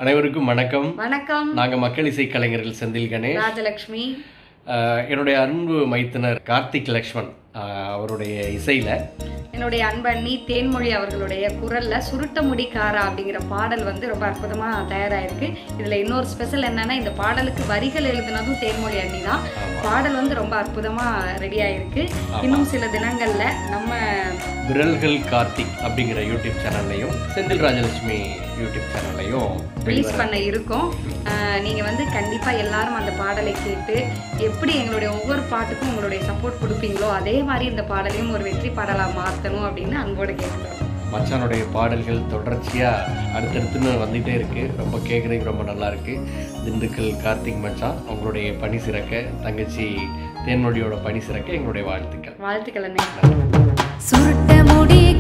அனைவருக்கும் வணக்கம் வணக்கம் நாங்க மக்கள் இசை கலைஞர்கள் செந்தில் கணேஷ் ராஜலக்ஷ்மி அஹ், என்னுடைய அன்பு மைத்துனர் கார்த்திக் லக்ஷ்மண் அஹ், அவருடைய இசையில என்னுடைய அன்பண்ணி தேன்மொழி அவர்களுடைய குரல்ல சுருட்ட முடி காரா அப்படிங்கிற பாடல் வந்து ரொம்ப அற்புதமா தயாராயிருக்கு இதுல இன்னொரு ஸ்பெஷல் என்னன்னா இந்த பாடலுக்கு வரிகள் எழுதினதும் தேன்மொழி அண்ணி தான் பாடல் வந்து ரொம்ப அற்புதமா ரெடி ஆயிருக்கு இன்னும் சில தினங்கள்ல நம்ம விரல்கள் கார்த்திக் அப்படிங்கிற யூடியூப் சேனல்லையும் செந்தில் ராஜலட்சுமி யூடியூப் சேனல்லையும் ரிலீஸ் பண்ண இருக்கோம் அஹ் நீங்க வந்து கண்டிப்பா எல்லாரும் அந்த பாடலை கேட்டு எப்படி எங்களுடைய ஒவ்வொரு பாட்டுக்கும் உங்களுடைய சப்போர்ட் கொடுப்பீங்களோ அதே மாதிரி இந்த பாடலையும் ஒரு வெற்றி பாடலா மாத்தணும் அப்படின்னு அன்போடு கேட்கிறோம் மச்சானுடைய பாடல்கள் தொடர்ச்சியா அடுத்தடுத்துன்னு வந்துட்டே இருக்கு ரொம்ப கேட்குறதுக்கு ரொம்ப நல்லா இருக்கு திண்டுக்கல் கார்த்திக் மச்சான் அவங்களுடைய பணி சிறக்க தங்கச்சி தேன்மொழியோட பணி சிறக்க எங்களுடைய வாழ்த்துக்கள் வாழ்த்துக்கள் அண்ணே சுருட்ட முடி